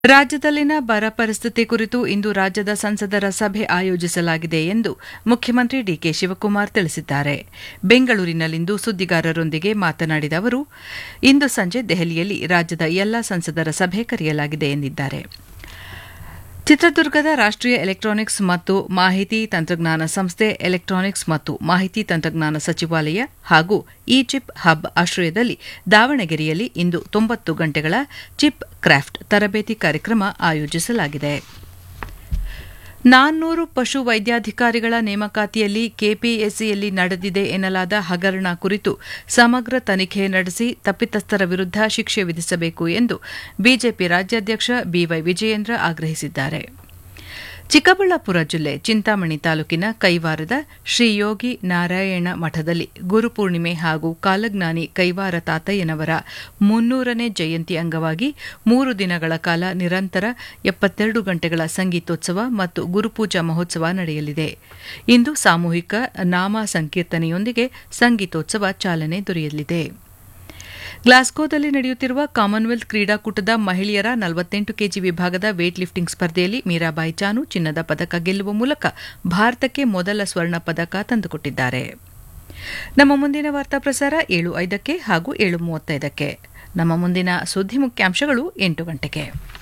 ರಾಜ್ಯದಲ್ಲಿನ ಬರ ಪರಿಸ್ಥಿತಿ ಕುರಿತು ಇಂದು ರಾಜ್ಯದ ಸಂಸದರ ಸಭೆ ಆಯೋಜಿಸಲಾಗಿದೆ ಎಂದು ಮುಖ್ಯಮಂತ್ರಿ ಡಿಕೆ ಶಿವಕುಮಾರ್ ತಿಳಿಸಿದ್ದಾರೆ ಬೆಂಗಳೂರಿನಲ್ಲಿಂದು ಸುದ್ದಿಗಾರರೊಂದಿಗೆ ಮಾತನಾಡಿದ ಅವರು ಇಂದು ಸಂಜೆ ದೆಹಲಿಯಲ್ಲಿ ರಾಜ್ಯದ ಎಲ್ಲಾ ಸಂಸದರ ಸಭೆ ಕರೆಯಲಾಗಿದೆ ಎಂದಿದ್ದಾರೆ ಚಿತ್ರದುರ್ಗದ ರಾಷ್ಟೀಯ ಎಲೆಕ್ಟ್ರಾನಿಕ್ಸ್ ಮತ್ತು ಮಾಹಿತಿ ತಂತ್ರಜ್ಞಾನ ಸಂಸ್ಥೆ ಎಲೆಕ್ಟ್ರಾನಿಕ್ಸ್ ಮತ್ತು ಮಾಹಿತಿ ತಂತ್ರಜ್ಞಾನ ಸಚಿವಾಲಯ ಹಾಗೂ ಇ ಚಿಪ್ ಹಬ್ ಆಶ್ರಯದಲ್ಲಿ ದಾವಣಗೆರೆಯಲ್ಲಿ ಇಂದು ತೊಂಬತ್ತು ಗಂಟೆಗಳ ಚಿಪ್ ಕ್ರಾಫ್ಟ್ ತರಬೇತಿ ಕಾರ್ಯಕ್ರಮ ಆಯೋಜಿಸಲಾಗಿದೆ ನಾನ್ನೂರು ಪಶು ವೈದ್ಯಾಧಿಕಾರಿಗಳ ನೇಮಕಾತಿಯಲ್ಲಿ ಕೆಪಿಎಸ್ಸಿಯಲ್ಲಿ ನಡೆದಿದೆ ಎನ್ನಲಾದ ಹಗರಣ ಕುರಿತು ಸಮಗ್ರ ತನಿಖೆ ನಡೆಸಿ ತಪ್ಪಿತಸ್ಥರ ವಿರುದ್ಧ ಶಿಕ್ಷೆ ವಿಧಿಸಬೇಕು ಎಂದು ಬಿಜೆಪಿ ರಾಜ್ಯಾಧ್ಯಕ್ಷ ಬಿವೈ ವಿಜಯೇಂದ್ರ ಆಗ್ರಹಿಸಿದ್ದಾರೆ ಚಿಕ್ಕಬಳ್ಳಾಪುರ ಜಿಲ್ಲೆ ಚಿಂತಾಮಣಿ ತಾಲೂಕಿನ ಕೈವಾರದ ಶ್ರೀ ಯೋಗಿ ನಾರಾಯಣ ಮಠದಲ್ಲಿ ಗುರುಪೂರ್ಣಿಮೆ ಹಾಗೂ ಕಾಲಜ್ಞಾನಿ ಕೈವಾರ ತಾತಯ್ಯನವರ ಮುನ್ನೂರನೇ ಜಯಂತಿ ಅಂಗವಾಗಿ ಮೂರು ದಿನಗಳ ಕಾಲ ನಿರಂತರ ಎಪ್ಪತ್ತೆರಡು ಗಂಟೆಗಳ ಸಂಗೀತೋತ್ಸವ ಮತ್ತು ಗುರುಪೂಜಾ ಮಹೋತ್ಸವ ನಡೆಯಲಿದೆ ಇಂದು ಸಾಮೂಹಿಕ ನಾಮ ಸಂಕೀರ್ತನೆಯೊಂದಿಗೆ ಸಂಗೀತೋತ್ಸವ ಚಾಲನೆ ದೊರೆಯಲಿದೆ ಗ್ಲಾಸ್ಗೋದಲ್ಲಿ ನಡೆಯುತ್ತಿರುವ ಕಾಮನ್ವೆಲ್ತ್ ಕ್ರೀಡಾಕೂಟದ ಮಹಿಳೆಯರ ನಲವತ್ತೆಂಟು ಕೆಜಿ ವಿಭಾಗದ ವೇಟ್ ಲಿಫ್ಟಿಂಗ್ ಸ್ಪರ್ಧೆಯಲ್ಲಿ ಮೀರಾಬಾಯಿ ಚಾನು ಚಿನ್ನದ ಪದಕ ಗೆಲ್ಲುವ ಮೂಲಕ ಭಾರತಕ್ಕೆ ಮೊದಲ ಸ್ವರ್ಣ ಪದಕ ತಂದುಕೊಟ್ಟಿದ್ದಾರೆ ನಮ್ಮ ಮುಂದಿನ ವಾರ್ತಾ ಪ್ರಸಾರ ಏಳು ಐದಕ್ಕೆ ಹಾಗೂ ಏಳು ಮೂವತ್ತೈದಕ್ಕೆ ನಮ್ಮ ಮುಂದಿನ ಸುದ್ದಿ ಮುಖ್ಯಾಂಶಗಳು ಎಂಟು ಗಂಟೆಗೆ